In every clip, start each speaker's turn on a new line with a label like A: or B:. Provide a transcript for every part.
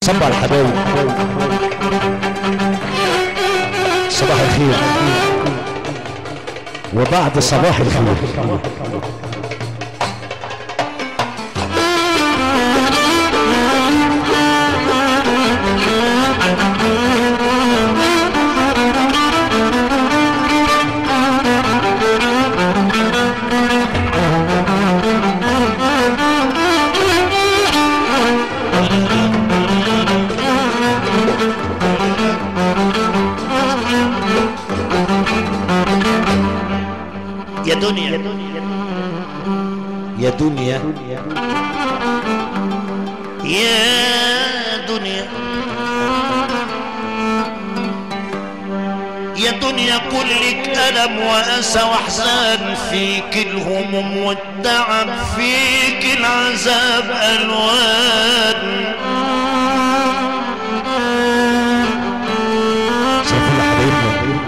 A: صب على الحبايب صباح الخير وبعد صباح الخير
B: يا دنيا
A: يا دنيا
B: يا دنيا يا دنيا كلك ألم وأسى وأحزان فيك الهموم والتعب فيك العذاب ألوان
A: شايفين يا حبايبنا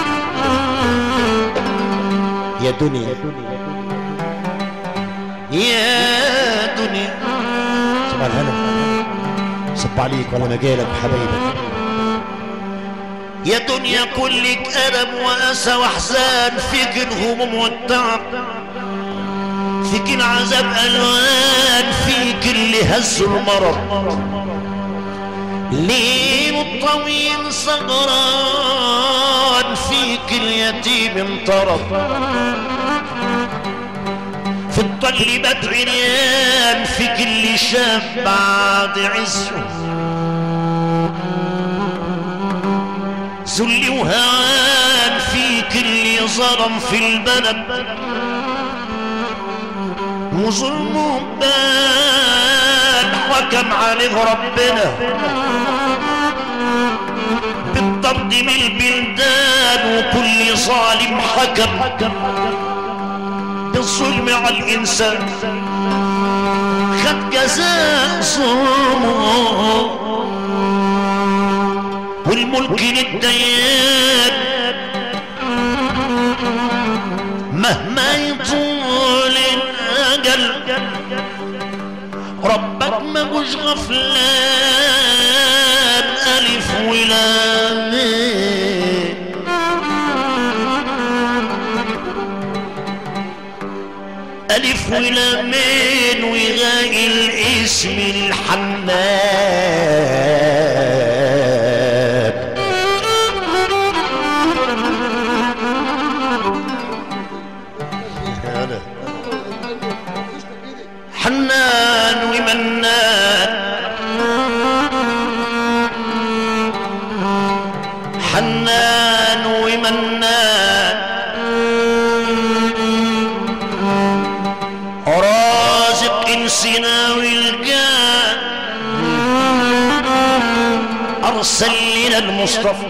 A: يا دنيا
B: يا دنيا
A: صباح الهنا صب عليك ولا مجالك وحبايبك
B: يا دنيا كلك ألم وأسى وأحزان فيك الهموم والتعب فيك العذاب ألوان فيك اللي هز المرض ليل طويل سهران فيك اليتيم انطرد في الطل بدر عريان فيك اللي شاف بعد عزه ذل وهوان فيك اللي ظلم في البلد وظلمه بان حكم عليه ربنا بالطرد من البلدان وكل ظالم حكم بالظلم على الإنسان خد جزاء ظلمه والملك للديان مهما يطول الأجل ربك ما مش غفلان ألف ولام ألف ولامين وغاء الاسم الحنان حنان ومنان حنان ومنان رازق انسنا والجان ارسل لنا المصطفى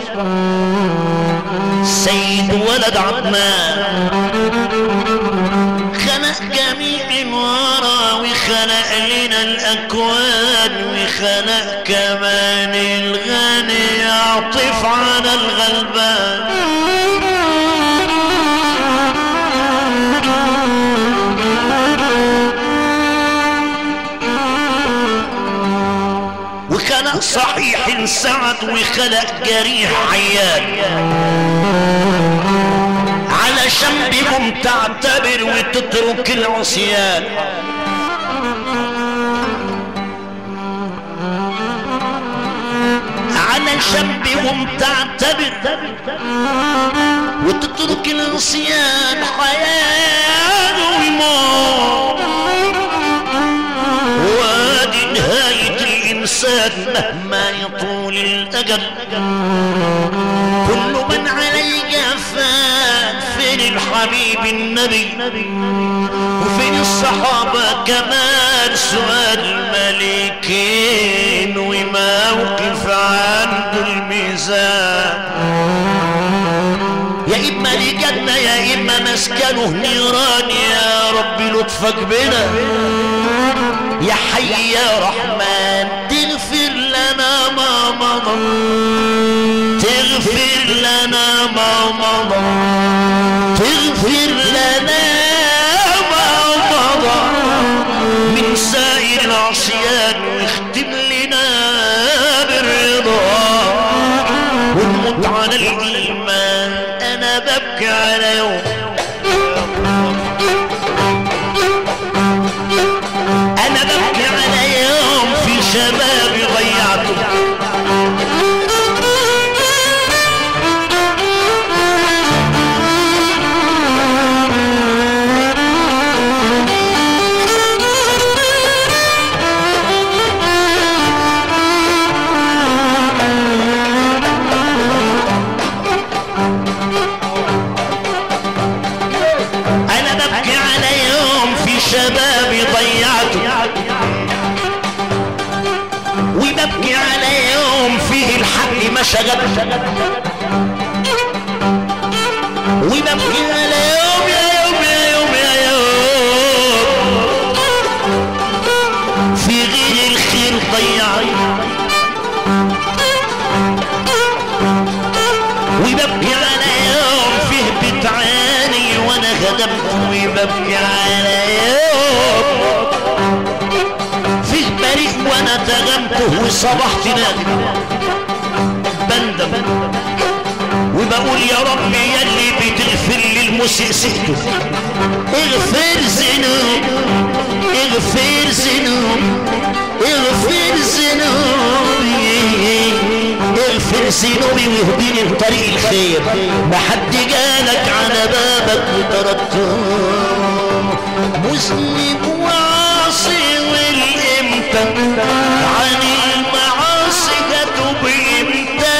B: سيد ولد عدنان خلق جميع الورى وخلق لنا الاكوان وخلق كمان الغني يعطف على الغلبان وخلق صحيح سعد وخلق جريح عيان علشان بهم تعتبر وتترك العصيان علشان بهم تعتبر وتترك العصيان حياة وموت وادي نهاية الإنسان مهما يطول الأجل كل من عليها فان فين الحبيب النبي وفين الصحابة كمان سؤال ملكين وموقف عند الميزان يا إما لجنة يا إما مسكنه نيران يا رب لطفك بنا يا حي يا رحمن تغفر لنا ما مضى تغفر لنا ما مضى تغفر لنا ما مضى من سائر العصيان واختم لنا ضيعته انا ببكي على يوم في شبابي ضيعته وببكي على يوم فيه الحق ما شغل وببكي على يوم يا يوم يا يوم يا يوم في غير الخير ضيعته وببكي على يوم فيه بتعاني وانا خدمت وببكي على يوم فيه بريء وانا تغمته وصبحت نادم بندم وبقول يا رب يلي بتغفر لي المسيء سكته اغفر ذنوب اغفر ذنوب اغفر ذنوبي اغفر ذنوبي واهديني لطريق الخير ما حد جالك على بابك وتركته مسلم وعاصي والامتى عن المعاصي جاتوا بامتى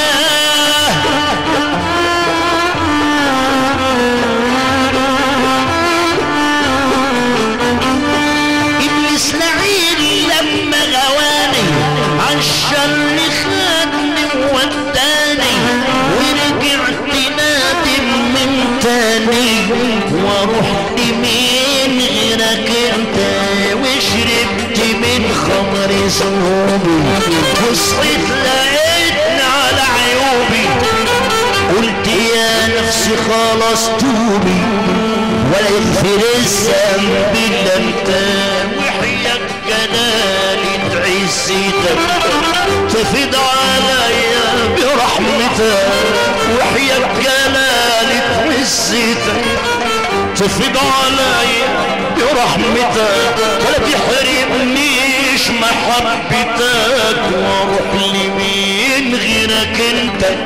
B: ابليس لعين لما غواني عالشر خدني ووداني ورجعت نادم من تاني واروح لمين غيرك انت وشربت من خمر ذنوبي وصحيت لقيتني على عيوبي قلت يا نفسي خلاص توبي ولا يغفر الذنب الا انت وحياك جلالة عزتك تفيد عليا برحمتك وحياك جلالة عزتك تفيد عليا برحمتك ولا تحرمنيش محبتك واروح لمين غيرك انت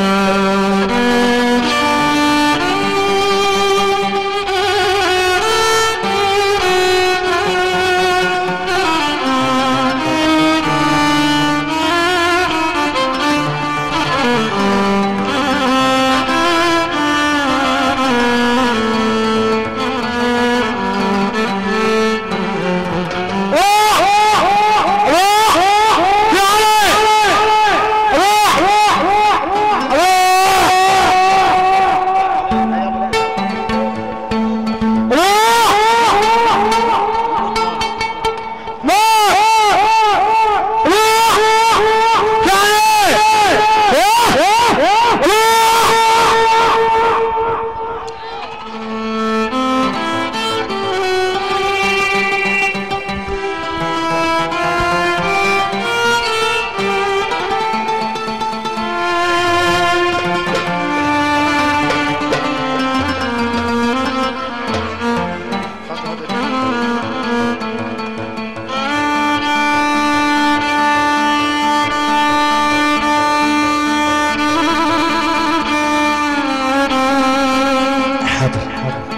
A: حاضر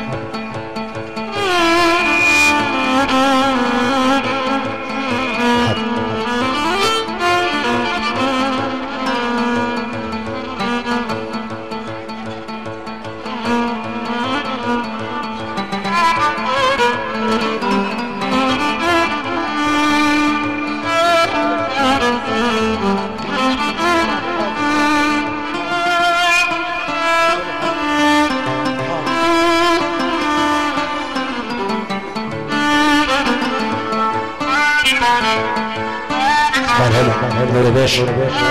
A: مرحبا مرحبا يا باشا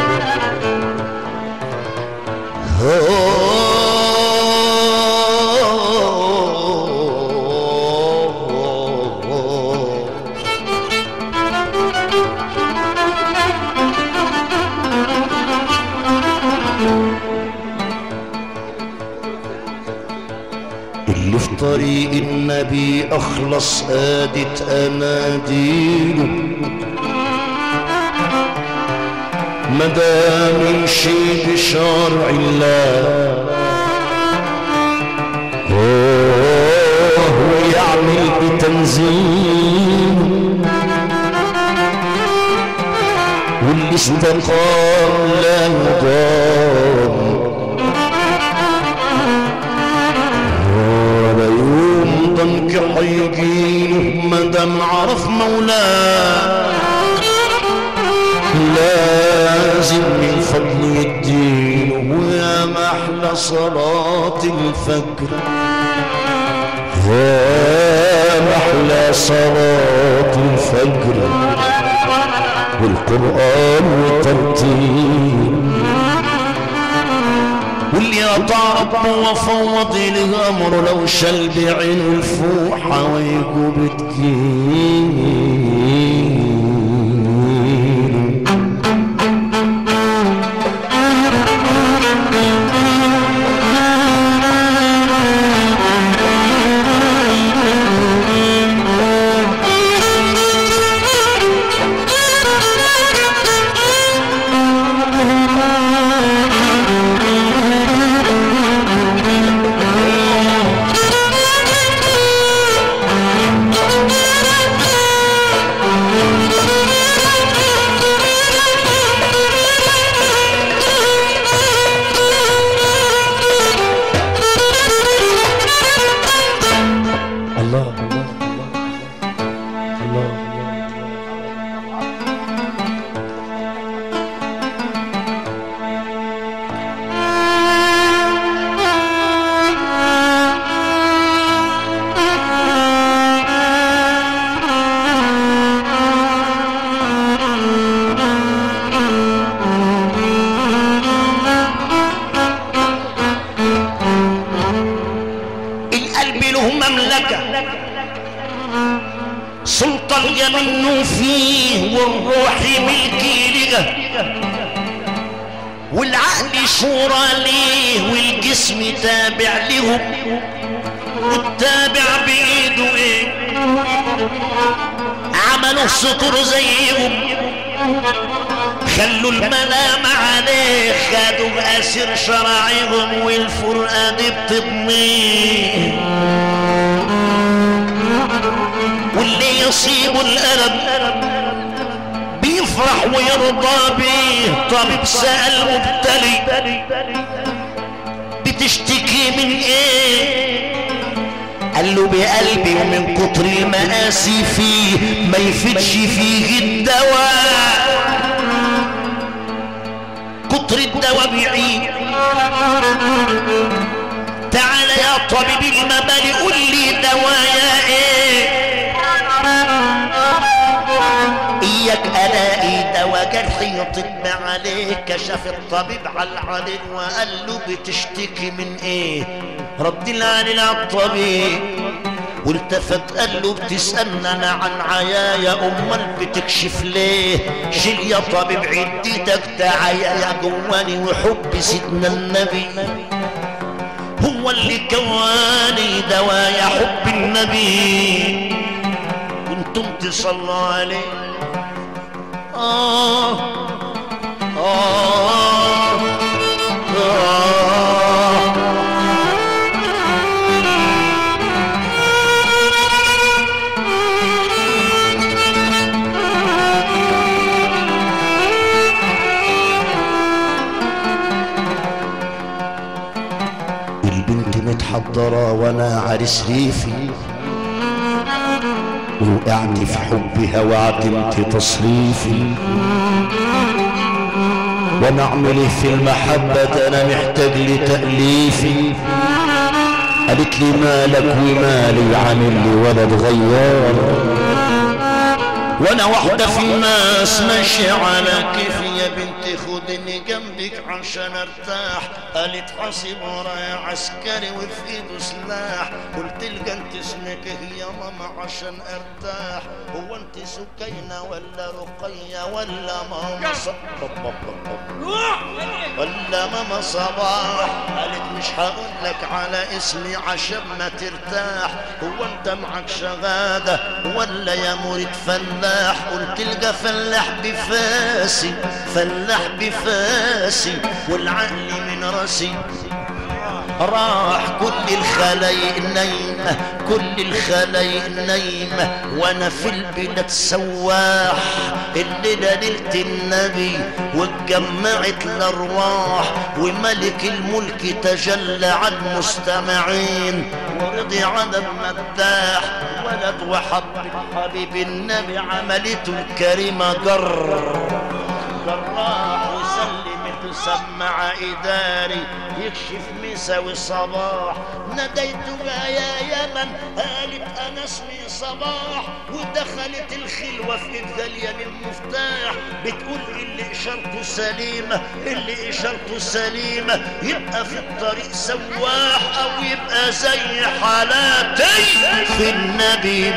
B: اللي في طريق النبي اخلص قادت اناديله مدام يمشي بشرع الله ويعمل بتنزيل واللي استقام لا يضام ولا يوم ضنك حيجيله مدام عرف مولاه لازم من فضل الدين ويا محلى صلاة الفجر يا محلى صلاة الفجر والقرآن وترتيل واللي أطاع ربه وفوض له أمره لو شل بعينه الفوحة ويجوا بتجيل
A: الله الله الله
B: القلب له مملكة سلطان يمن فيه والروح ملكي لها والعقل شورى ليه والجسم تابع لهم والتابع بإيده ايه عملوا سطور زيهم خلوا المنام عليه خدوا بأسر شراعيهم والفرقة دي بتضنيه واللي يصيبه الألم بيفرح ويرضى بيه طبيب سأل مبتلي بتشتكي من ايه قال له بقلبي ومن كتر المآسي فيه ما يفيدش فيه الدواء كتر الدواء بيعيد تعال يا طبيب المبالي قول لي دوايا ايه اياك الاقي دواء جرحي يطب عليه كشف الطبيب على العليل وقال له بتشتكي من ايه رد العليل على الطبيب والتفت قال له بتسألنا أنا عن عيايا أمال بتكشف ليه شيل يا طبيب عدتك تعايا جواني وحب سيدنا النبي هو اللي كواني دوايا حب النبي كنتم تصلوا عليه آه آه آه
A: البنت متحضرة وانا عرس ريفي وقعت في حبها وعدمت تصريفي وانا اعمل إيه في المحبة ده انا محتاج لتأليفي قالت لي مالك ومالي عامل لي ولد غيار
B: وانا واحدة في الناس ماشي على كيفي يا بنتي خدني جنبك عشان ارتاح قالت حاسب ورايا عسكري وفي ايده سلاح قلت لها انت اسمك إيه يا ماما عشان ارتاح هو انت سكينة ولا رقية ولا ماما ص- بب- بب- بب- بب. ولا ماما صباح قالت مش هقول لك على اسمي عشان ما ترتاح هو انت معك شهادة ولا يا مريد فلاح قلت القى فلاح بفاسي فلاح بفاسي والعقل من راسي راح كل الخلايق نايمة كل الخلايق نايمة وانا في البلاد سواح الليلة ليلة النبي واتجمعت الارواح وملك الملك تجلى على المستمعين ورضي على المداح ولد وحب حبيب النبي عملته الكريمة جر جراح وسلم تسمع إداري يكشف مساوي الصباح ناديتها يا يمن قالت أنا اسمي صباح ودخلت الخلوة في إذا المفتاح بتقول اللي إشارته سليمة اللي إشارته سليمة يبقى في الطريق سواح أو يبقى زي حالاتي في النبي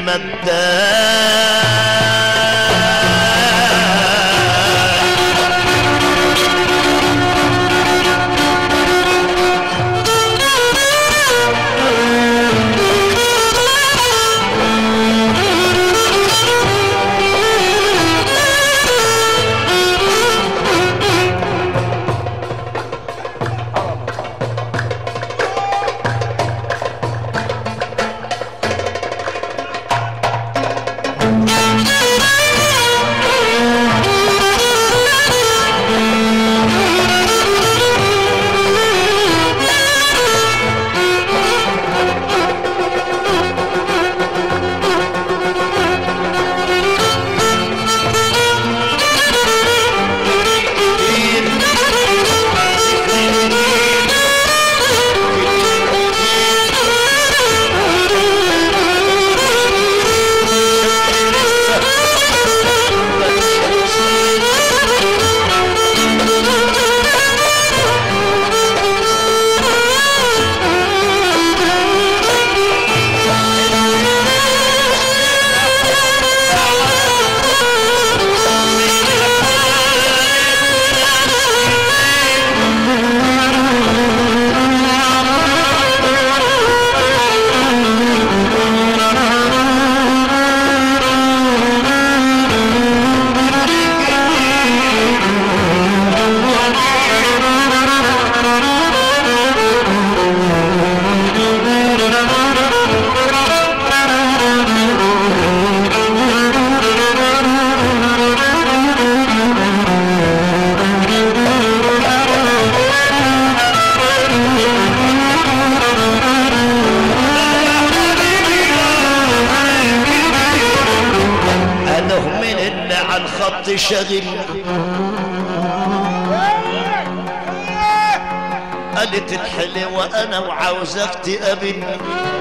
B: مداح انا من اللي على الخط شاغل قالت الحلوة انا وعاوزك تقابلني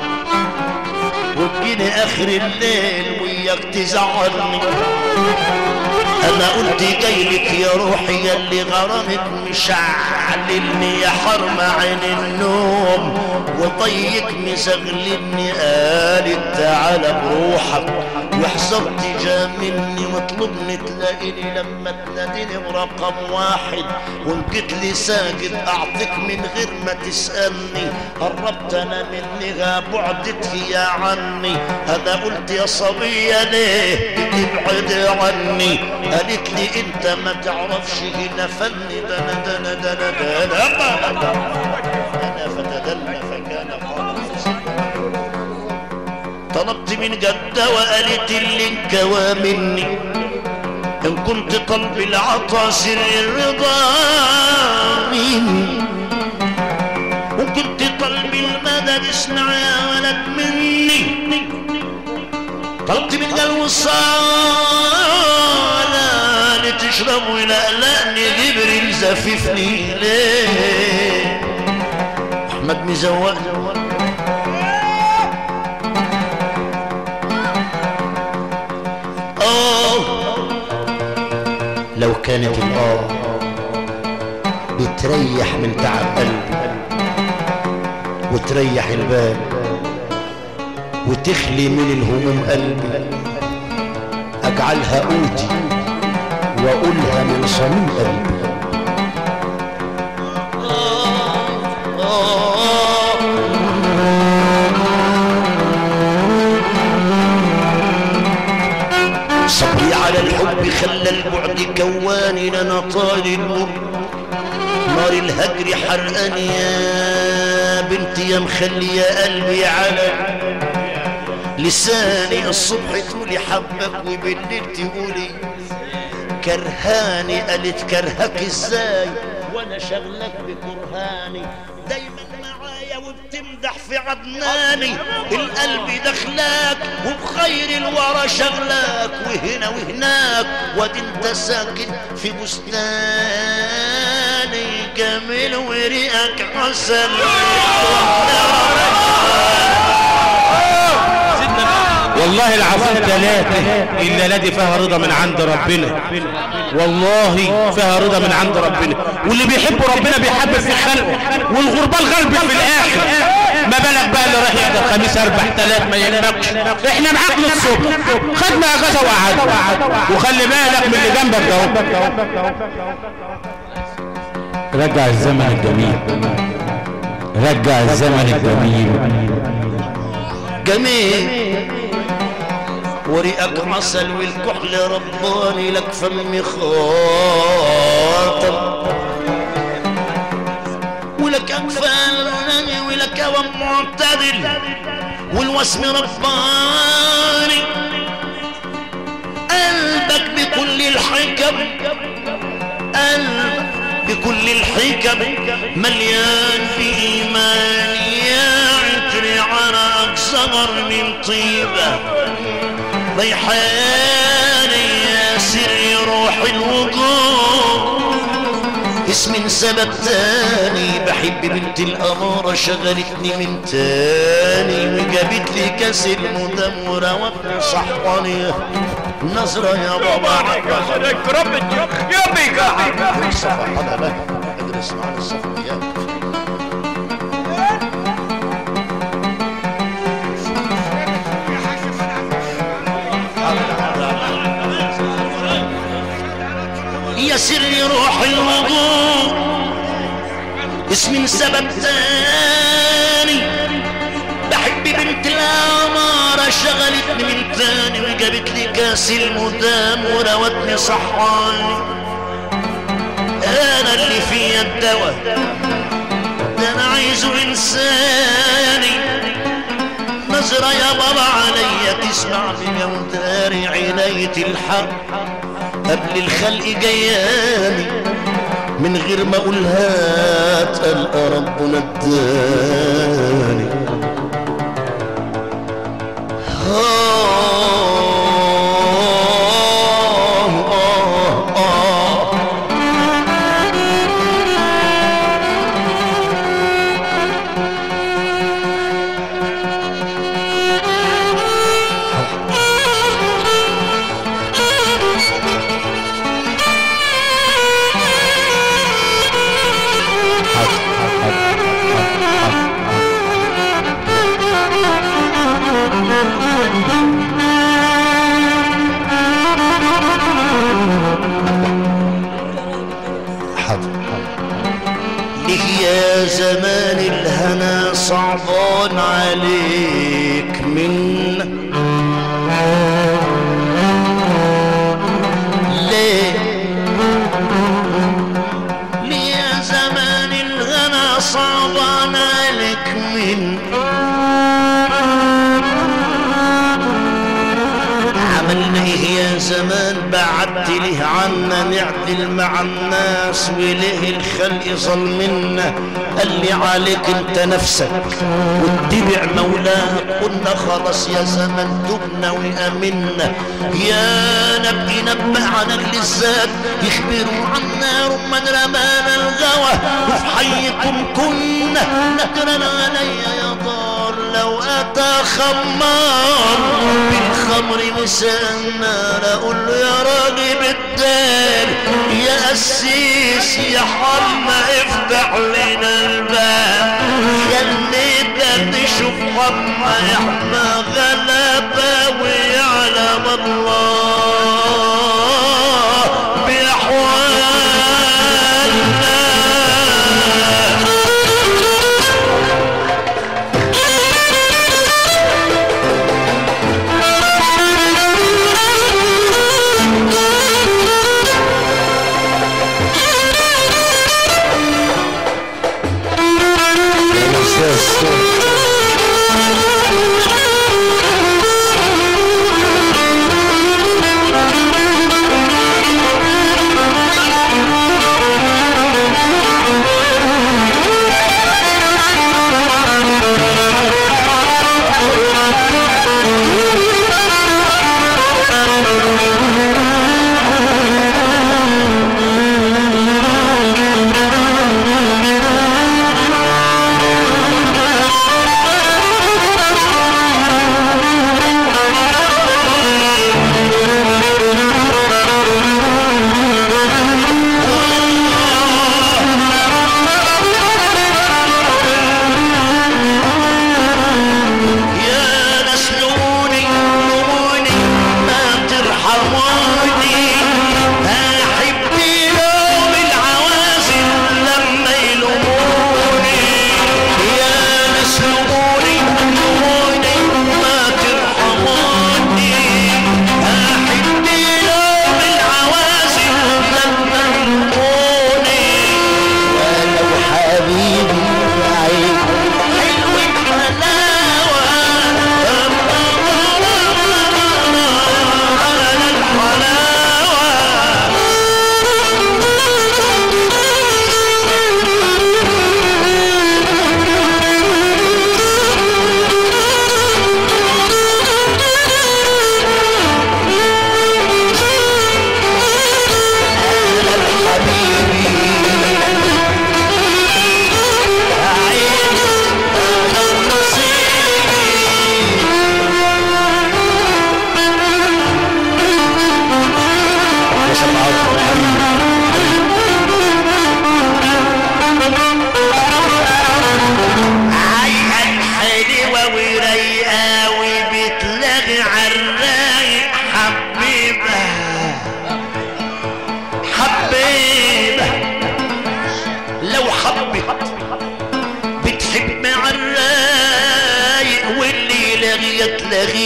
B: وتجيني اخر الليل وياك تزعلني انا قلت جايلك يا روحي يا اللي غرامك مشعللني يا حرم عين النوم وطيك مزغلني قالت تعالى بروحك واحذر تجاملني واطلبني تلاقيني لما تناديني برقم واحد وانقت لي ساجد اعطيك من غير ما تسألني قربت انا منها بعدت هي عني انا قلت يا صبية ليه بتبعد عني قالت لي انت ما تعرفش هنا فني ده انا ده انا ده انا ده انا انا فتدلى فكان خالص طلبت من جدة وقالت اللي انكوى مني ان كنت طلب العطا سر الرضا مني وان كنت طلب المدد اسمع يا ولد مني طلبت من قلب الصالة لتشرب ويلقلقني جبريل زففني ليه احمد مزوق اه لو كانت الاه بتريح من تعب قلبي وتريح البال وتخلي من الهموم قلبي اجعلها قوتي واقولها من صميم قلبي نار المر نار الهجر حرقان يا بنتي يا مخلي يا قلبي على لساني الصبح تقولي حبك وبالليل تقولي كرهاني قالت كرهك ازاي وانا شغلك بكرهاني دايما معايا وبتمدح في عدناني القلب دخلاك وبخير الورى شغلاك وهنا وهناك وادي انت ساكن في بستاني جميل وريقك عسل
C: والله العظيم ثلاثة إلا الذي فيها رضا من عند ربنا والله فيها رضا من عند ربنا واللي بيحب ربنا بيحب في خلقه والغربان غلب في الآخر ما بالك بقى اللي رايح يحضر خميس أربع ثلاث ما يهمكش احنا معاك للصبح خدنا أجازة وقعد وخلي بالك من اللي جنبك ده
A: رجع الزمن الجميل رجع الزمن الجميل
B: جميل وريقك عسل والكحل رباني لك فم خاطر ولك أكفال ولك أوام معتدل والوسم رباني قلبك بكل الحكم قلبك بكل الحكم مليان بإيمان يا عطر عرق صغر من طيبة ريحاني يا سر روح الوجود اسم سبب تاني بحب بنت الأمارة شغلتني من تاني وجابت لي كاس المدمرة وابن صحواني نظرة يا بابا الصفا حدا لك ادرس معنا الصفا اياك يا سر روح الوضوء اسم سبب تاني بحب بنت الأمارة شغلتني من تاني وجابت لي كاس المدام وروتني صحاني انا اللي فيا الدواء ده انا عايزه انساني نظرة يا بابا عليا تسمع بجوداري عناية الحق قبل الخلق جياني من غير ما اقولها تلقى ربنا اداني آه آه آه ليه يا زمان الهنا صعبان عليك من ليه ليه يا زمان الهنا صعبان عليك من عملنا ايه يا زمان بعدت ليه عنا نعدل مع الناس وليه الخلق ظلمنا قال لي عليك انت نفسك واتبع مولاك قلنا خلاص يا زمن تبنا وامنا يا نبي نبأ عن اهل الزاد يخبروا عنا رمان رمانا الغوى وفي حيكم كنا نكرا علي يا دار لو اتى خمار بالخمر مساء النار اقول له يا راجل الدار يا قسيس يا حرمة افتح لنا الباب خليتك تشوف حرمة احنا غلبة ويعلم الله بأحوالنا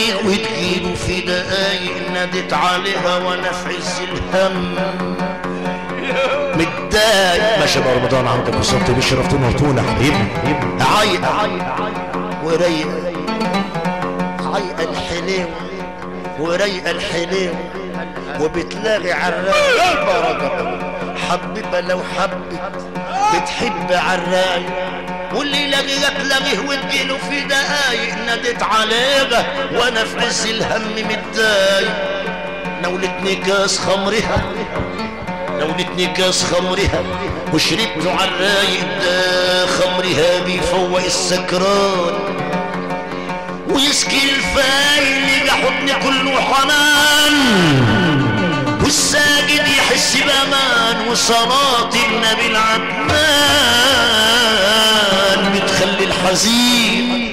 B: تلاقيه وتجيله في دقايق نادت عليها وانا في عز الهم متضايق
A: ماشي بقى رمضان عندك وصلت بيه شرفتونا وطولة حبيبي
B: عيق وريق عيق الحليو وريق الحليو وبتلاغي عالرايق بركة حبيبة لو حبت بتحب عالرايق واللي يلاقيها تلاقيه وتجيله في دقايق نادت عليها وانا في عز الهم متضايق نولتني كاس خمرها نولتني كاس خمرها وشربته عالرايق ده خمرها بيفوق السكران ويسكي الفايل حضن كله حنان والساجد يحس بامان وصلاة النبي العدنان بتخلي الحزين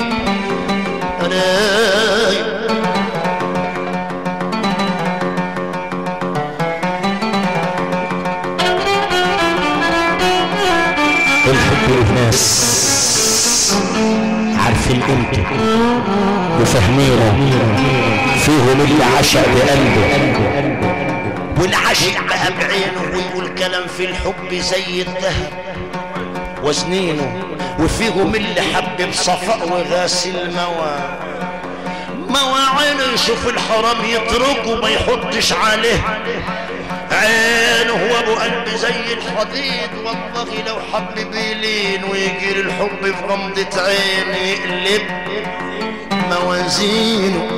B: رايق
A: الحب له ناس عارفين قيمته وفاهمينه فيهم اللي عشق بقلبه
B: والعشق بقى بعينه ويقول كلام في الحب زي الذهب وسنينه وفيهم اللي حب بصفاء وغاسل موى مواعينه يشوف الحرام يتركه ما يحطش عليه عينه هو ابو قلب زي الحديد والله لو حب بيلين ويجي الحب في غمضة عين يقلب موازينه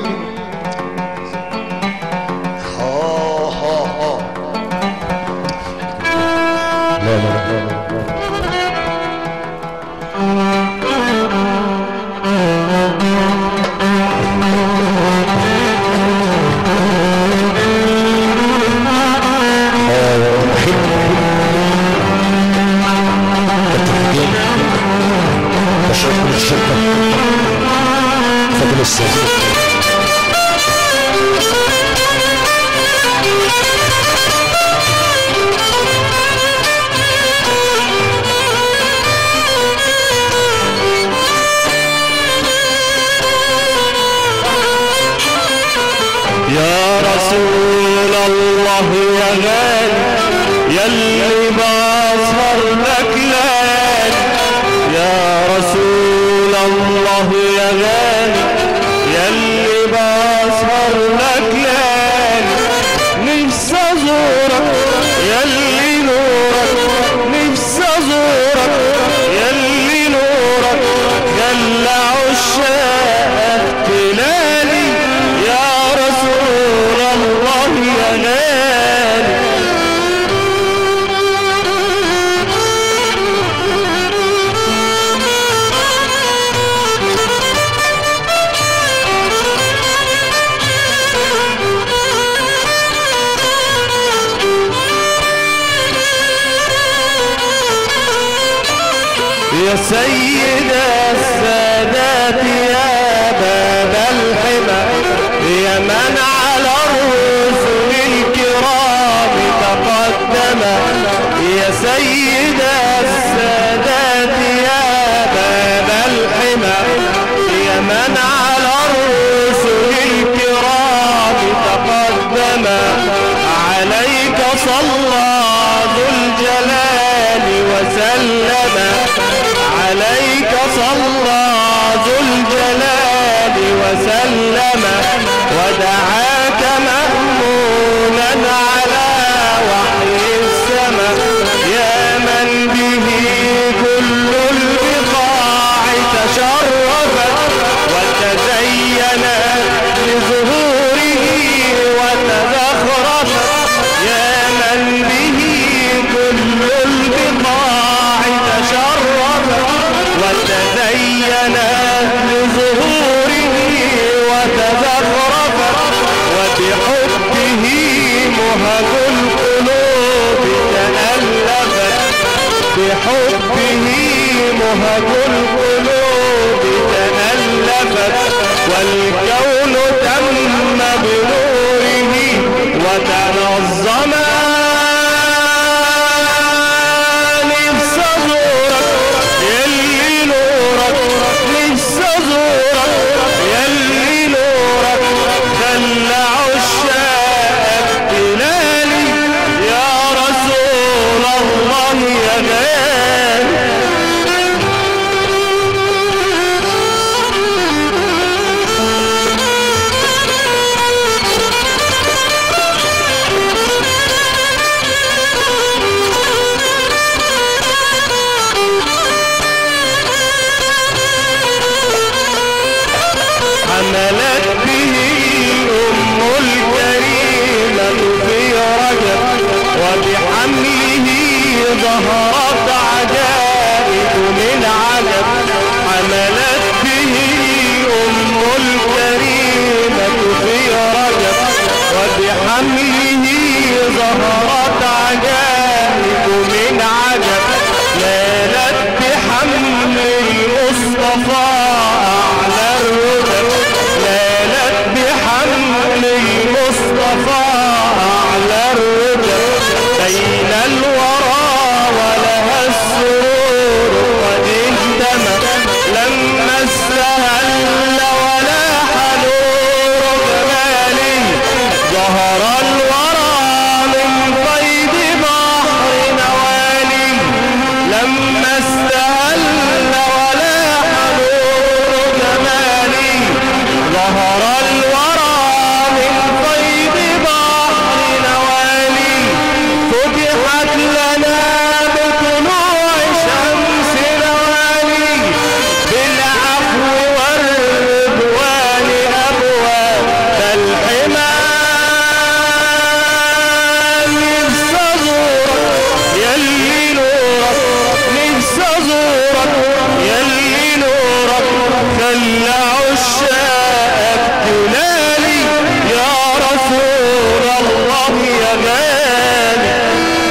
B: ها ها ها
A: لا لا لا فضل السلام
D: يا رسول الله يا غالي يلي بصر لك ليالي يا رسول الله يا غالي يلي بصر لك ليالي نفسي ازورك يلي نورك نفسي ازورك يلي نورك خلى عشاق تلالي يا رسول الله يا غالي يا سيد السادات يا باب الحمى يا من على الرسل الكرام تقدم يا سيد السادات يا باب الحمى يا من على الرسل الكرام تقدم عليك صلى ذو الجلال وسلم عليك صلى ذو الجلال وسلم ودعاك مأمونا على وحي السماء يا من به كل البقاع تشرفت وتزينت لظهوره وتزخرفت يا من به كل البقاع تشرفت وتزينت لظهوره وتزخرفت وبحبه مهج القلوب تألفت بحبه مهج القلوب تألفت والكون تم بنوره وتنظم نفس زورك يلي نورك نفس زورك يلي نورك ظهرت عجائب من عجب حملت به أم الكريمة في رجب وبحمله ظهرت عجائب من عجب نالت بحمل المصطفى أعلى الرتب نالت بحمل المصطفى أعلى الرتب بين الورى ولها السرور قد اهتم لما استهل ولا حنور جماله ظهر الورى من قيد بحر نوالي لما استهل ولا حنور جمالي ظهر الورى من قيد بحر نوالي فتحت لنا بطلوع شمس نوالي بالعفو والرضوان أبواب الحمام نفس أزورك يلي نورك نفس أزورك يلي نورك خلى عشاقك تنالي يا رسول الله يا غالي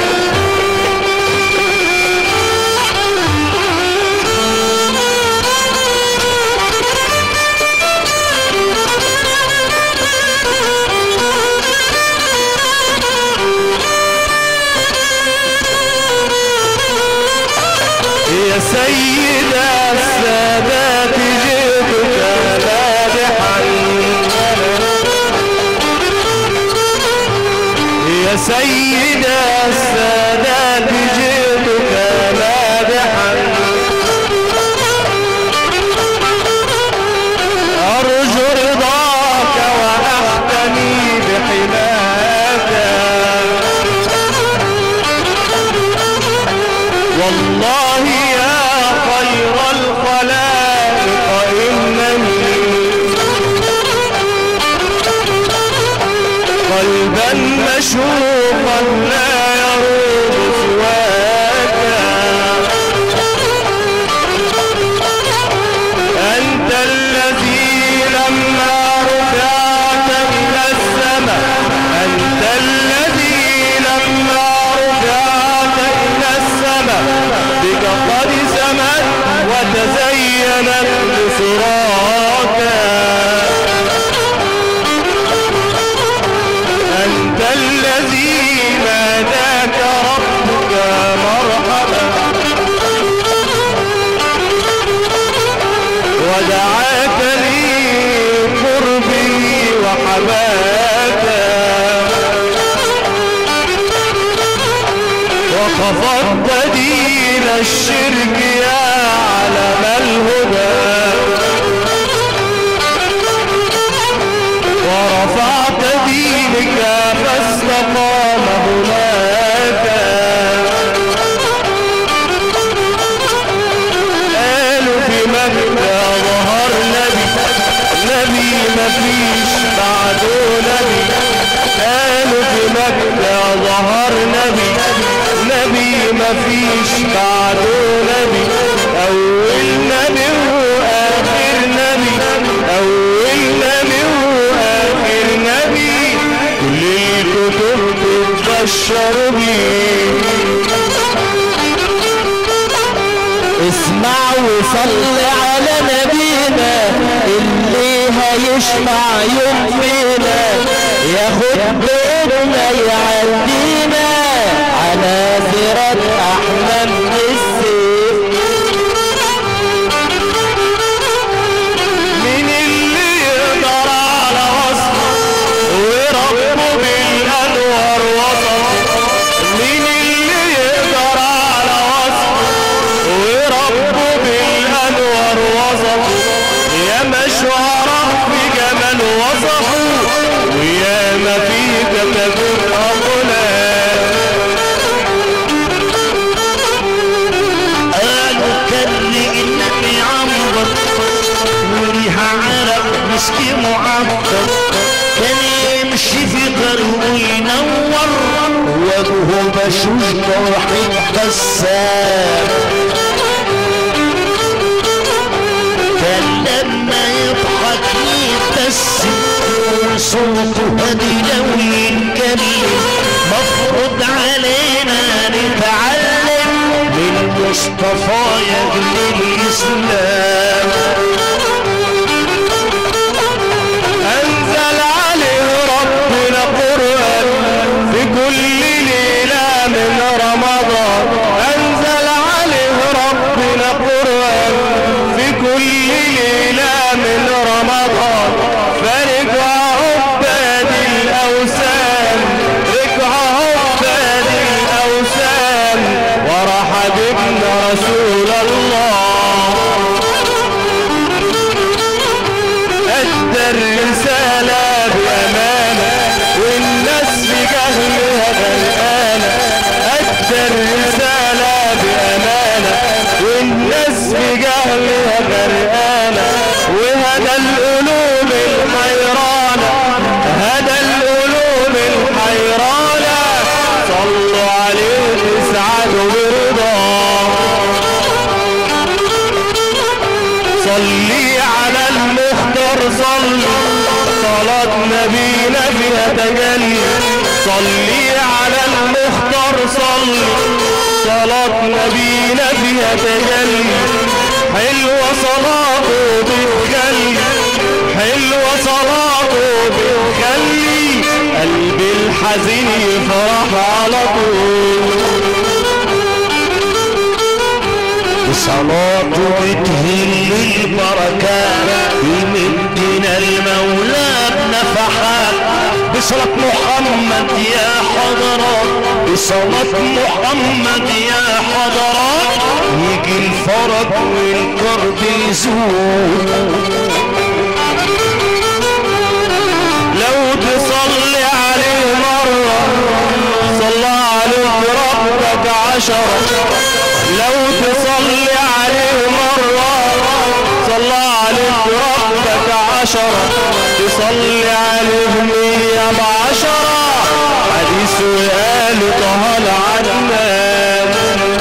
D: يا سيدة السادات جئتك مادحا يا سيدة السادات جئتك مادحا أرجو رضاك وأحتمي بحماك والله يا خير الخلائق إنني قلبا مشوقا لا يروم سواك أنت الذي لما رفعت إلى السماء أنت الذي لما رفعت إلى السماء بك قد سمت وتزينت بسراك أنت الذي ناداك ربك مرحبا ودعاك لقربه وحباك وخفضت دين الشرك يا علم الهدى ورفعت دينك فاستقام هناك قالوا في مكة ظهر نبي نبي مفيش بعده نبي قالوا في مكة ظهر نبي نبي مفيش بعده نبي أول نبي وآخر نبي أول نبي وآخر نبي كل الكتب تتبشر بيه
A: اسمع وصل على نبينا اللي هيشفع يمنا ياخد بإيدنا يعدينا على صراط أحمد السيف
D: مين اللي يقدر على وصفه وربه بالانوار وصفه مين اللي يقدر على وصفه وربه بالانوار وصفه يا مشواره في جمال وصفه ويا ما في كتب اقلام
B: قالوا كرق النبي عنبر وريها عرق مسكي معبر كان يمشي في طريقه ينور
A: وجهه بشوش وحده
B: بسام كان لما يضحك يبتسم وصوته هادي لو يتكلم مفروض علينا نتعلم من مصطفى يجل الإسلام
D: أنزل عليه ربنا قرآن في كل ليلة من رمضان أنزل عليه ربنا قرآن في كل ليلة من رمضان فرجع عباد الأوثان رجع عباد الأوثان وراح جبنا رسول الله أدى الرسالة بأمانة والناس بجهلها غرقانة أدى الرسالة بأمانة والناس بجهلها غرقانة وهدى القلوب الحيرانة هدى القلوب الحيرانة صلوا عليه تسعدوا برضاه صلي على المختار صلي صلاة نبينا فيها تجلي صلي على المختار صلي صلاة نبينا فيها تجلي حلوة صلاته بتخلي حلوة صلاته بتخلي قلبي الحزين يفرح على طول
B: صلاته بتهل البركات يمدنا المولى بنفحات بصلاة محمد يا حضرات بصلاة محمد يا حضرات يجي الفرج والكرب يزول
D: لو تصلي عليه مرة صلى عليك ربك عشرة لو تصلي عليه مرة صلى عليك ربك عشرة تصلي عليه مية بعشرة حديث وقال طه العدنان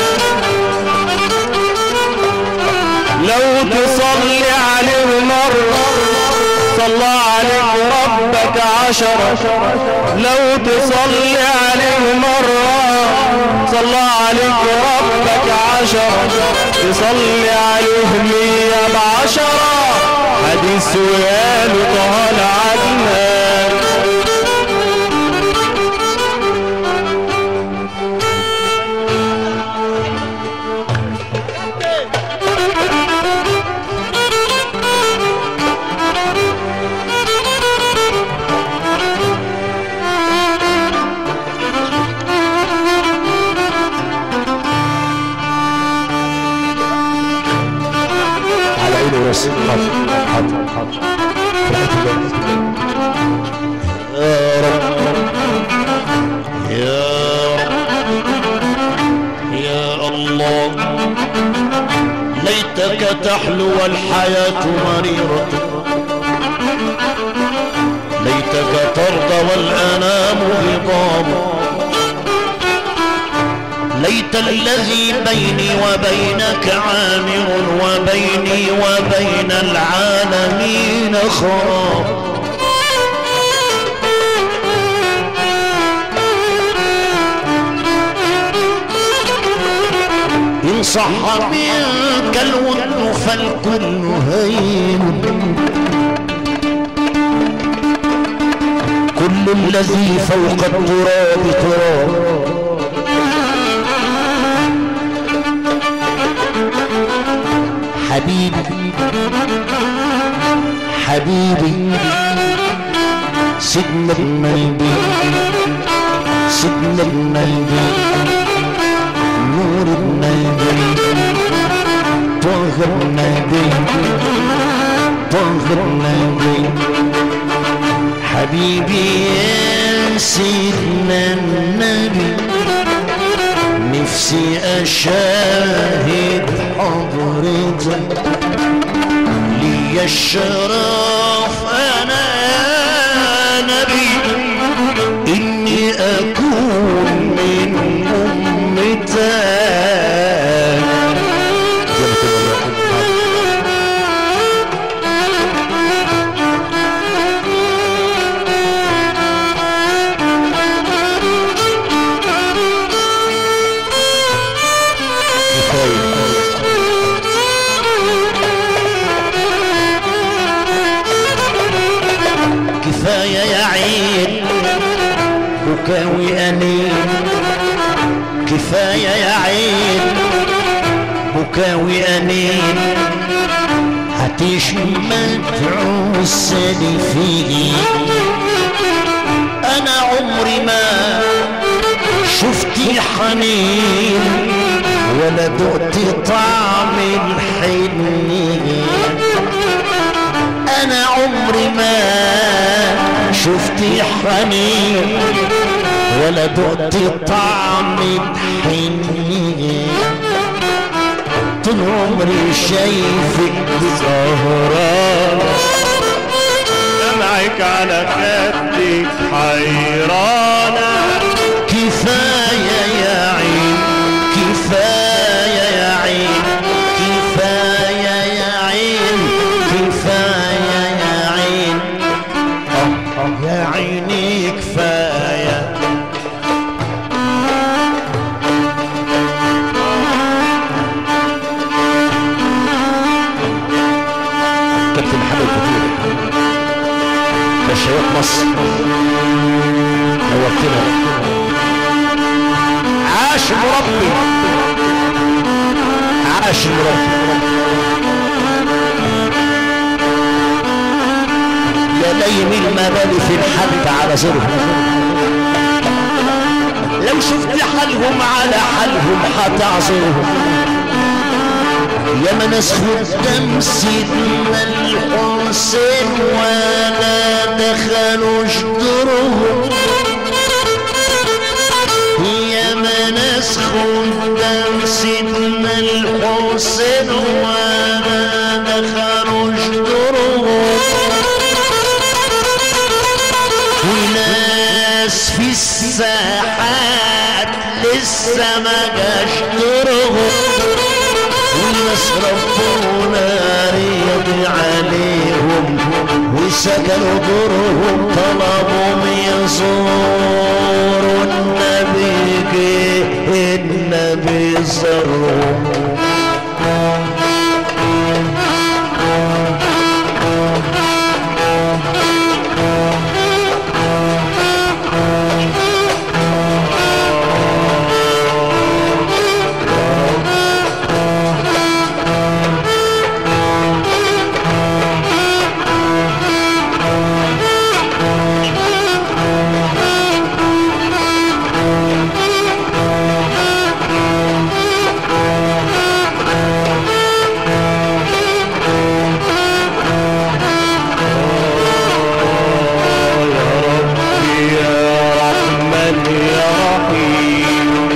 D: لو تصلي عليه مرة صلى عليك ربك عشرة لو تصلي عليه مرة صلى عليك ربك عشرة تصلي عليه مية بعشرة حديث وقال طه العدنان
A: على عيني بس حاضر حاضر حاضر في الحته دي.
B: يا رب يا رب يا الله ليتك تحلو الحياة مريرة ليتك ترضى والأنام هضام ليت الذي بيني وبينك عامر وبيني وبين العالمين خراب إن صح منك الود فالكل هين كل الذي فوق التراب تراب حبيبي حبيبي سيدنا النبي سيدنا النبي نور النبي طه النبي طه النبي حبيبي يا سيدنا النبي نفسي أشاهد حضرتك لي الشرف أنا يا نبي إني أكون من أمتك بكاوي أنين كفاية يا عين بكاوي أنين هتشمت عسلي فيه أنا عمري ما شفتي حنين ولا دقت طعم الحنين انا عمري ما شفتي حنين ولا دقت طعم الحنين طول عمري شايفك
D: سهران دمعك على خدك حيرانة
B: كفاية يا عين كفاية يا عين كفاية يا عين كفاية يا عين آه، يا عيني كفاية كابتن محمد كتير كشيوخ مصر نورتنا عاش مربي عاش مربي يا لين المبادئ في الحد على زرهم لو شفت حالهم على حالهم هتعذرهم يا من اسخد سيدنا الحسين ولا دخلوا جدرهم يا من اسخد سيدنا الحسين ولا دخلوا جدرهم وناس في الساحات لسه ما جاش دورهم والناس ربنا ريض عليهم وسكنوا دورهم طلبوا يزوروا النبي جه النبي زارهم
D: يا ربي يا رحمن يا رحيم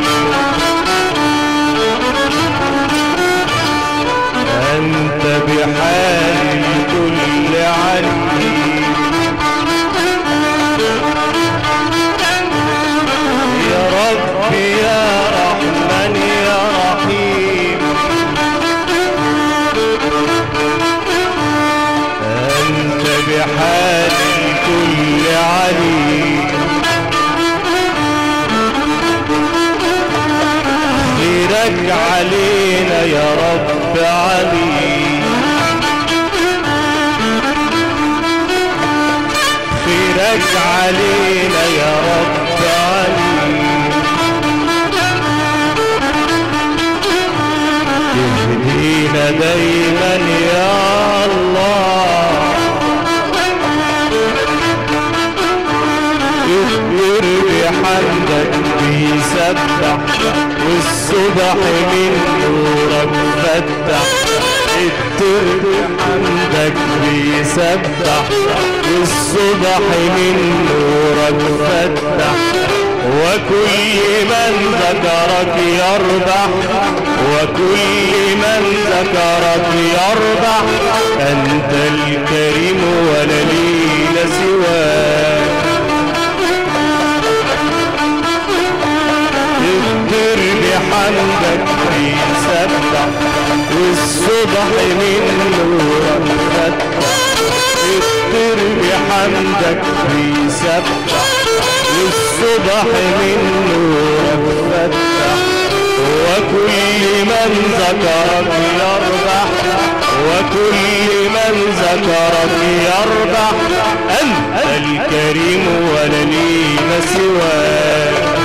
D: أنت بحال الكل عليم يا ربي يا رحمن يا رحيم أنت بحال الكل عليم خيرك علينا يا رب عليم خيرك علينا يا رب عليم تهدينا دايما يا الله يذكر بحمدك بيسبح والصبح من نورك فتح اذكر بحمدك بيسبح والصبح من نورك فتح وكل من ذكرك يربح وكل من ذكرك يربح أنت الكريم ولا ليل سواك اذكر بحمدك بيسبح والصبح من نورك فتح اذكر بحمدك بيسبح والصبح من نورك فتح وكل من ذكرك يربح وكل من من ذكرك يربح أنت الكريم ولا لينا سواك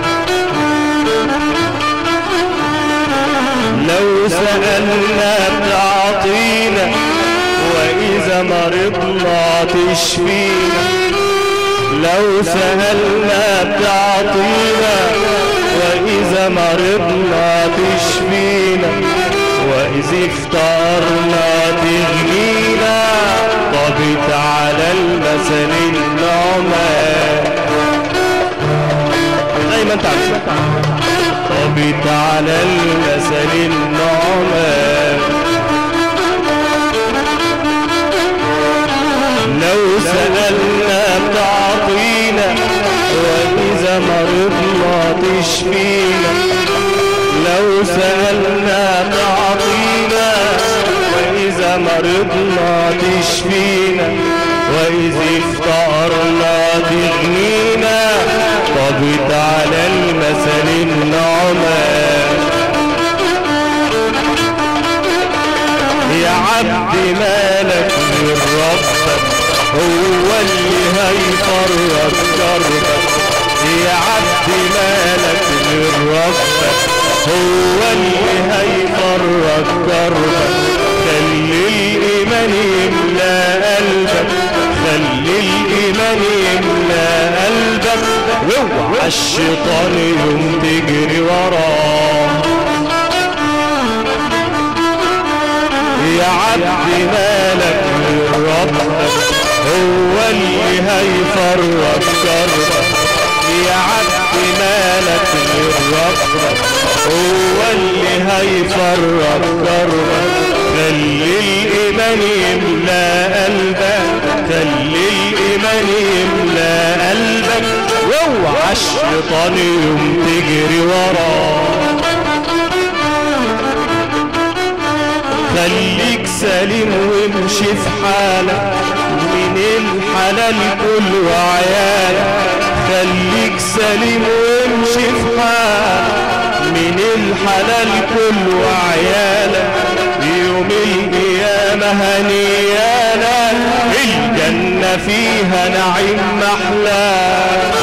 D: لو سألنا بتعطينا وإذا مرضنا تشفينا لو سألنا بتعطينا وإذا مرضنا تشفينا وإذا افتقرنا تغنينا طبت على المثل النعمان زي ما انت عارف طبت على المثل النعمان لو سألنا تعطينا وإذا مرضنا تشفينا لو سألنا تعطينا وإذا مرضنا تشفينا وإذا افتقرنا تغنينا طبت على المثل النعمان يا عبد مالك من ربك هو اللي هيفرج كربك يا عبد مالك من ربك هو اللي هيفرج كربك خلي الإيمان يملى قلبك خلي الإيمان يملى قلبك واوعى الشيطان يوم تجري وراه يا عبد مالك من ربك هو اللي هيفرج كربك يا عبد مالك من ربك هو اللي هيفرج كربك خلي الإيمان يملى قلبك خلي الإيمان يملى قلبك واوعى الشيطان يوم تجري وراه خليك سليم وامشي في حالك من الحلال كل وعيالك خليك سليم وامشي في حالك من الحلال كل وعيالك يوم القيامة هنيالك الجنة فيها نعيم محلاك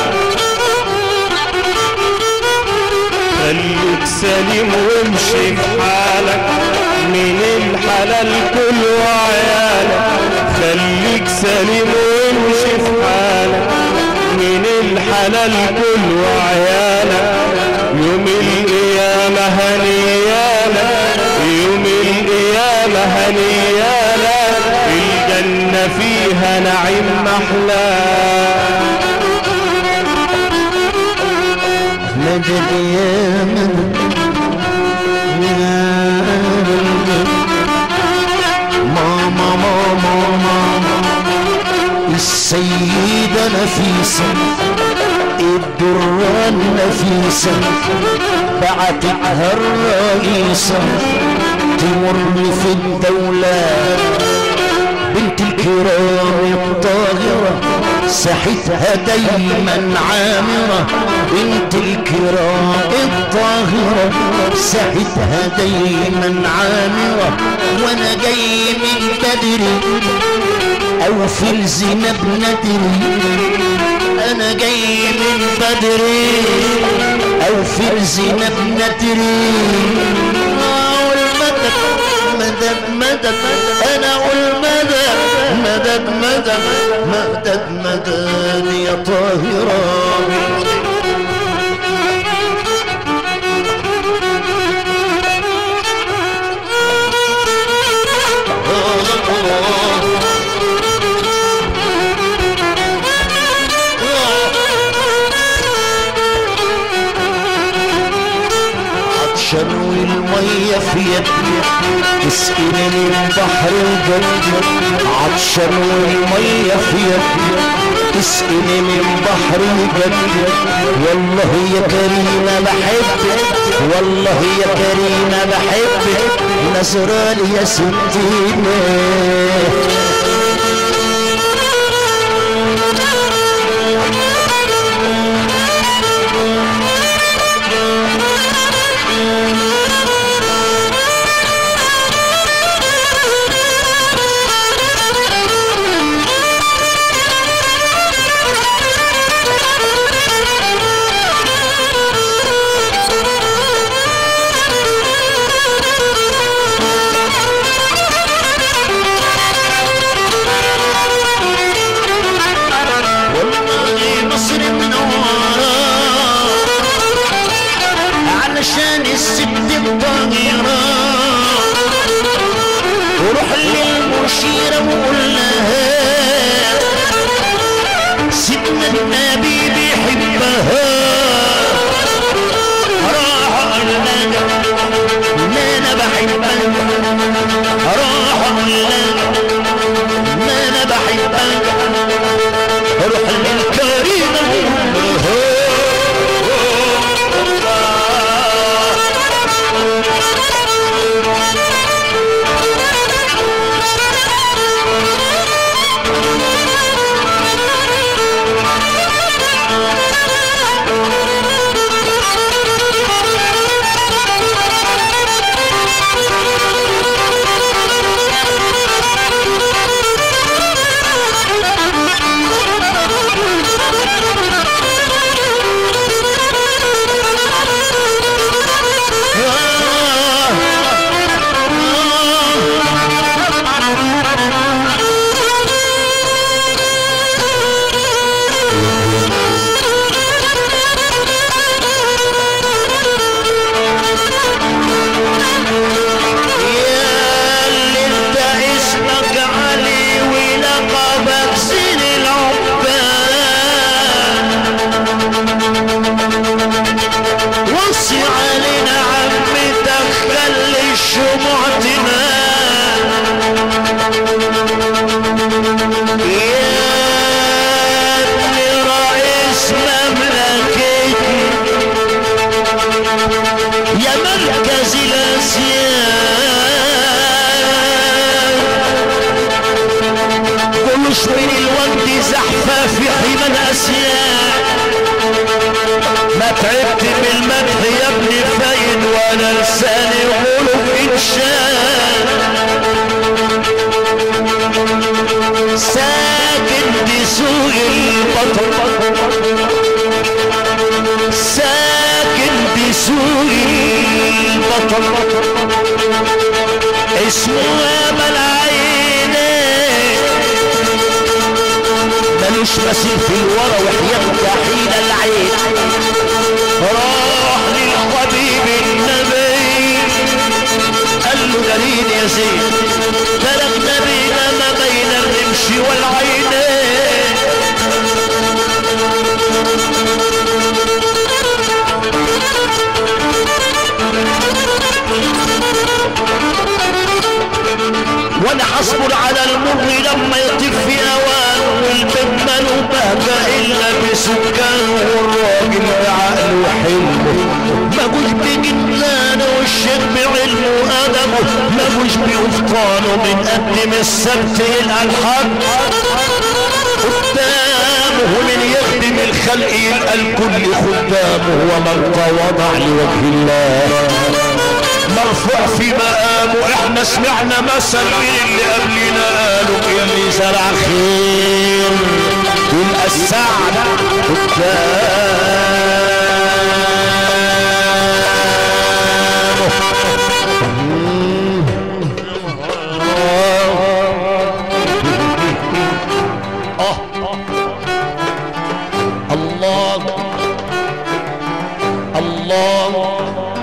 D: خليك سليم وامشي في حالك من الحلال كل وعيالك خليك سليم وامشي في حالك من الحلال كل وعيالك يوم القيامة هنيالك يوم القيامة هنيالك الجنة فيها نعيم محلاك
A: مدد يا مدد يا مدد ماما ماما ماما السيدة نفيسة الدرة النفيسة بعتتها الرئيسة تمر في الدولة بنت الكرام الطاهرة ساحتها دايما عامرة بنت الكرام الطاهرة ساحتها دايما عامرة وانا جاي من بدري او في الزينب ندري انا جاي من بدري او في الزينب ندري اقول مدد مدد مدد انا اقول مدد مدد مدد مدد مدد يا طاهرة عطشان والمية في يدي تسقيني من بحر الجنة عطشان والمية في يدي تسقيني من بحر الجنة والله يا كريمة بحبك والله يا كريمة بحبك نزرالي يا ستينة
B: وروح للمشيرة وقول لها سيدنا النبي بيحبها راح اقول لها ان انا بحبها راح اقول لها ان انا بحبها روح للكريمة وقول يا اللي انت اسمك علي ولقبك زين العباد وصي علينا عمتك خلي الشموع تنام يا ابن رئيس مملكتي يا مركز الاسياد كلش من الوقت زحفة في حمى الاسياد ما تعبت بالمدح يا ابن فايد وانا لساني غلب انشاد ساكن بسوق البطل ساكن بسوق البطل اسمه امل عيني ملوش مثيل في الورى وحياة حين العين راح للحبيب النبي قال له دليل يا زين تركنا بينا ما بين الرمش والعينين وانا حصبر على المر لما يطيب في اوان والبيت ماله بهجة الا بسكان والراجل بعقله حلمه ما جوش بجنانه والشيخ بعلمه وادبه ما جوش بقفطانه من قدم السبت يلقى الحق قدامه من يخدم الخلق يلقى الكل خدامه ومن تواضع لوجه الله مرفوع في مقامه احنا سمعنا مثل من اللي قبلنا قالوا اللي زرع خير يلقى السعد قدامه آه. الله الله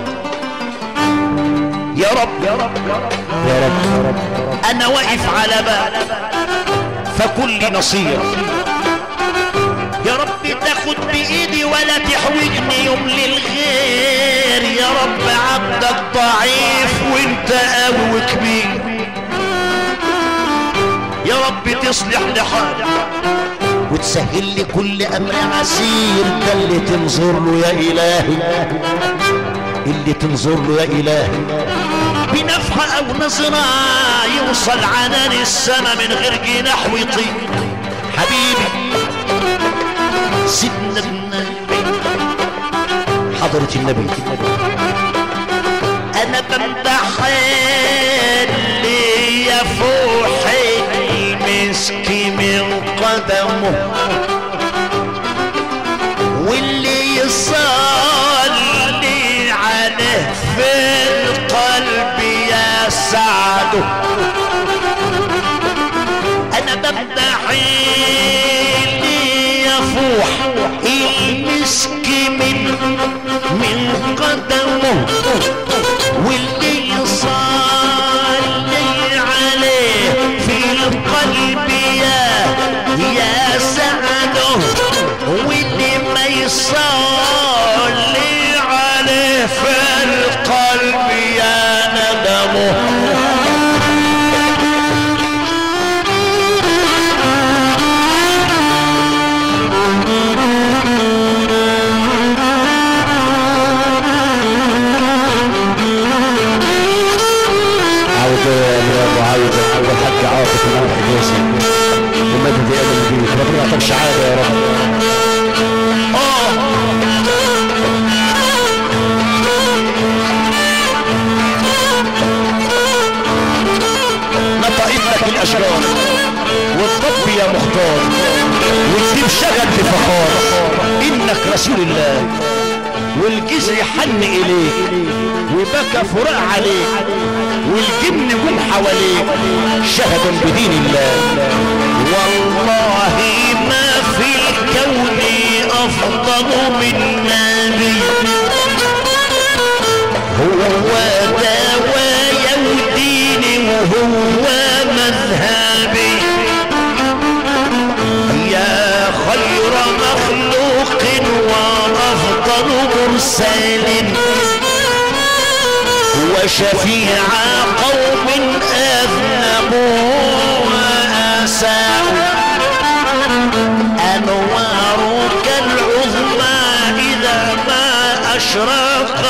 B: يا رب يا رب يا رب
A: يا رب يا رب
B: انا واقف على باب فكل نصير يا رب تاخد بايدي ولا تحوجني يوم للغير يا رب عبدك ضعيف وانت قوي وكبير يا رب تصلح لي حالي وتسهل لي كل امر عسير ده اللي تنظر له يا الهي اللي تنظر له يا الهي بنفحة او نظرة يوصل عنان السما من غير جناح ويطير حبيبي سيدنا النبي حضرة النبي انا بمدح اللي يفوح المسك من قدمه واللي يصلي عليه في القلب يسعده انا بمدح اللي يفوح المسك من من قدمه واللي يصلي عليه
A: مدد يا ابن البيت ربنا يعطيك سعاده يا رب
B: اه نطقت لك الاشجار والطب يا مختار والديب شغل بفخار انك رسول الله والجزر حن اليك وبكى فراق عليك والجن جم حواليك شهدا بدين الله والله ما في الكون افضل من نبي هو دوايا وديني وهو مذهبي يا خير مخلوق وافضل مرسل وشفيع قوم اذنبوا واساءوا انوارك العظمى اذا ما اشرقت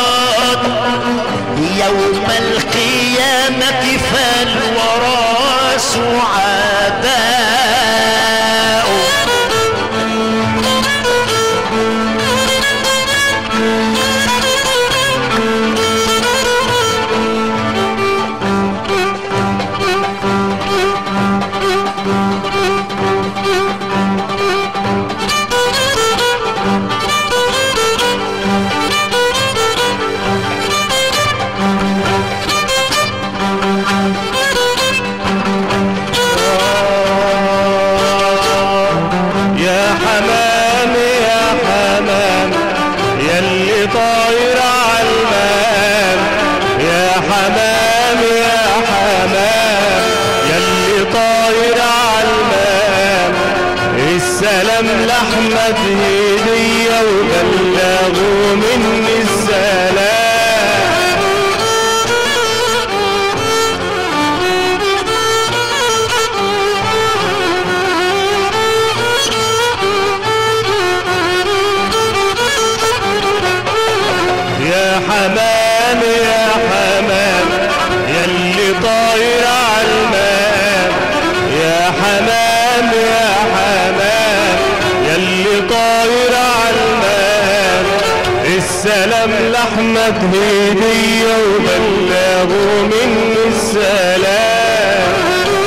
B: يوم القيامة فالورى سعداء
D: يا حمام يا حمام يلي طاير عالمام يا حمام يا حمام يلي طاير عالمام السلام لأحمد هدية وبلغوا مني السلام يا حمام يا حمام يلي طاير عالمام يا حمام يا حمام يلي طاير عالمام السلام لأحمد هدية وبلغوا مني السلام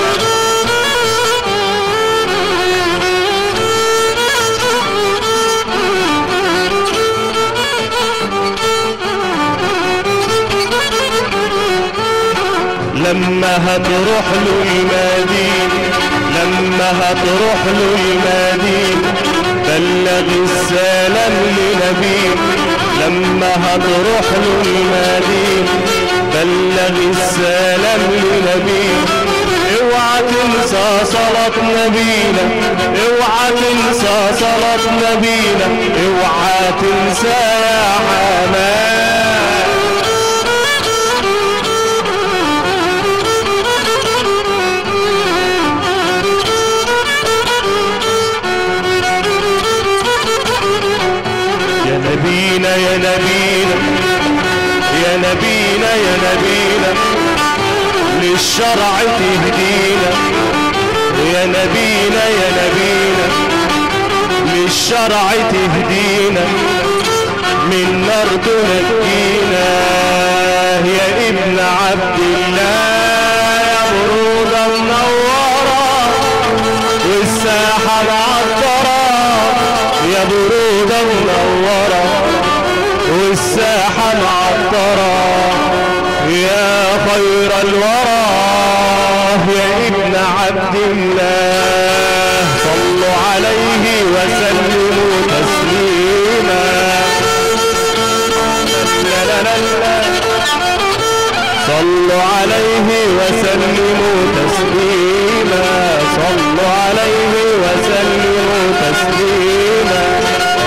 D: لما هتروح له المدينة لما هتروح له المدينة بلغ السلام لنبيك لما هتروح له المدينة بلغ السلام لنبيك اوعى تنسى صلاة نبينا اوعى تنسى صلاة نبينا اوعى تنسى يا حمام يا نبينا يا نبينا يا نبينا يا نبينا للشرع تهدينا يا نبينا يا نبينا للشرع تهدينا من نار تنجينا يا ابن عبد الله يا برودة منورة والساحة معطرة يا برودة منورة والساحة معطرة يا خير الورى يا ابن عبد الله صلوا عليه وسلموا تسليما لا لا لا لا صلوا عليه وسلموا تسليما صلوا عليه وسلموا تسليما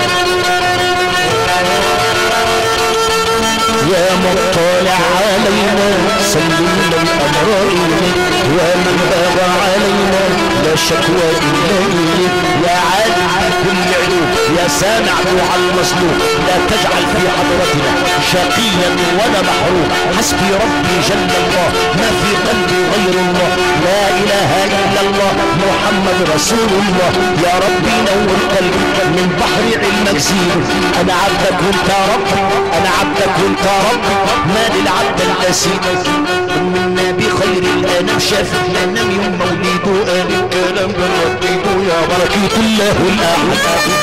B: يا مطلع علينا سلمنا الامر اليك ومن باب علينا لا شكوى الا اليك يا عالم بكل علوم يا سامع دعاء المظلوم لا تجعل في حضرتنا شقيا ولا محروم حسبي ربي جل الله ما في قلبي غير الله لا اله الا الله محمد رسول الله يا ربي نور قلبي من بحر علمك زيد انا عبدك وانت رب انا عبدك وانت رب ما للعبد الاسيد ام النبي خير الانام شاف الانام يوم مولده قال الكلام جربته يا بركة الله الاعلى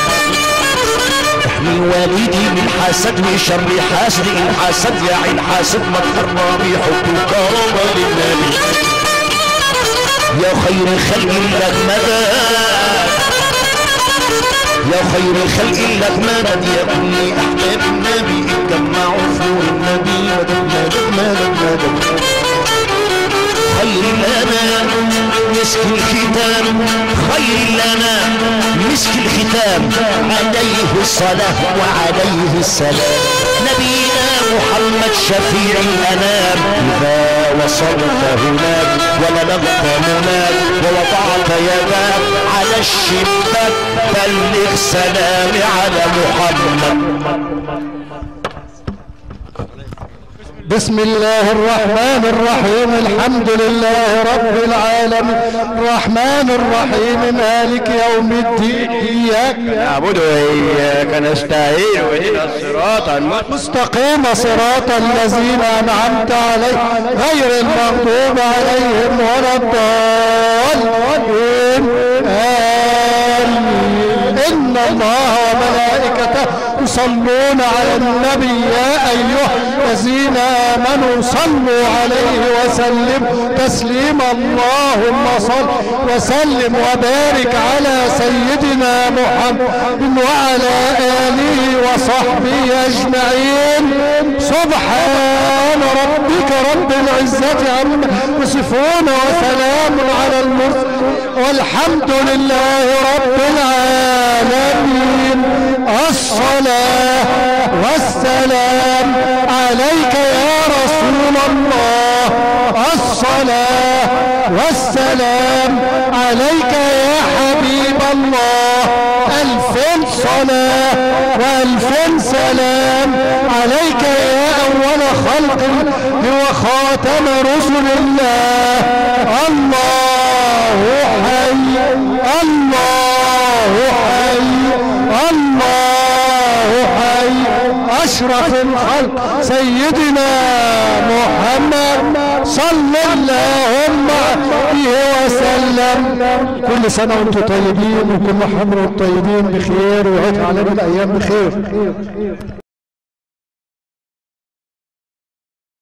B: احمي والدي من حسد وشر حاسد ان حسد يا عين حاسد ما تحرمي حب الكرامة للنبي يا خير خلق لك مدى يا خير خلق لك مدد يا كل احباب النبي اتجمعوا فوق النبي مدد مدد مدد مدد خير لنا مسك الختام خير لنا مسك الختام عليه الصلاة وعليه السلام نبينا محمد شفيع الأنام إذا وصلت هناك ولدغت هناك ووضعت يداك على الشباك بلغ سلامي على محمد
E: بسم الله الرحمن الرحيم الحمد لله رب العالمين الرحمن الرحيم مالك يوم الدين إياك
D: نعبد وإياك نستعين وإلى الصراط المستقيم
E: مستقيم صراط الذين أنعمت عليهم غير المغضوب عليهم ولا الضالين آمين إن الله وملائكته يصلون على النبي يا أيها الذين آمنوا صلوا عليه وسلموا تسليما اللهم صل وسلم وبارك على سيدنا محمد وعلى آله وصحبه أجمعين سبحان ربك رب العزة عما يصفون وسلام على المرسلين والحمد لله رب العالمين الصلاة والسلام عليك يا رسول الله الصلاة والسلام عليك يا حبيب الله ألف صلاة وألف سلام عليك يا أول خلق هو خاتم رسل الله الله حي الله حي الله حي أشرف الخلق سيدنا محمد صلى اللهم عليه وسلم كل سنة وانتم طيبين وكل حمر الطيبين بخير وعيد علينا الأيام بخير